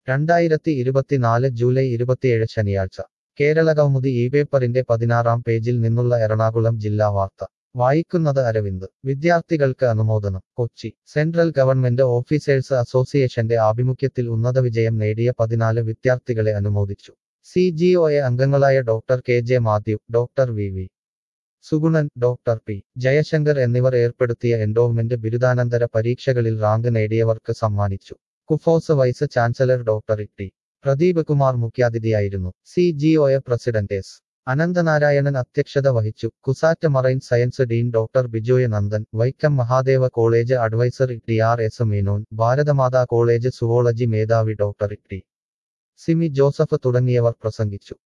രണ്ടായിരത്തി ഇരുപത്തിനാല് ജൂലൈ ഇരുപത്തിയേഴ് ശനിയാഴ്ച കേരള കൗമുദി ഈ പേപ്പറിന്റെ പതിനാറാം പേജിൽ നിന്നുള്ള എറണാകുളം ജില്ലാ വാർത്ത വായിക്കുന്നത് അരവിന്ദ് വിദ്യാർത്ഥികൾക്ക് അനുമോദനം കൊച്ചി സെൻട്രൽ ഗവൺമെന്റ് ഓഫീസേഴ്സ് അസോസിയേഷന്റെ ആഭിമുഖ്യത്തിൽ ഉന്നത വിജയം നേടിയ പതിനാല് വിദ്യാർത്ഥികളെ അനുമോദിച്ചു സി ജി ഒ എ അംഗങ്ങളായ doctor K J Mathew doctor V V Sugunan doctor P Jayashankar എന്നിവർ ഏർപ്പെടുത്തിയ എൻഡോവ്മെന്റ് ബിരുദാനന്തര പരീക്ഷകളിൽ റാങ്ക് നേടിയവർക്ക് സമ്മാനിച്ചു KUFOS vice chancellor doctor T Pradeep Kumar മുഖ്യാതിഥിയായിരുന്നു C G O A president S Ananthanarayanan അധ്യക്ഷത വഹിച്ചു CUSAT marine science dean doctor Bijoy Nandan Vaikom Mahadeva college adviser T R S Menon Bharatamata college zoology മേധാവി ഡോക്ടർ ടി സിമി ജോസഫ് തുടങ്ങിയവർ പ്രസംഗിച്ചു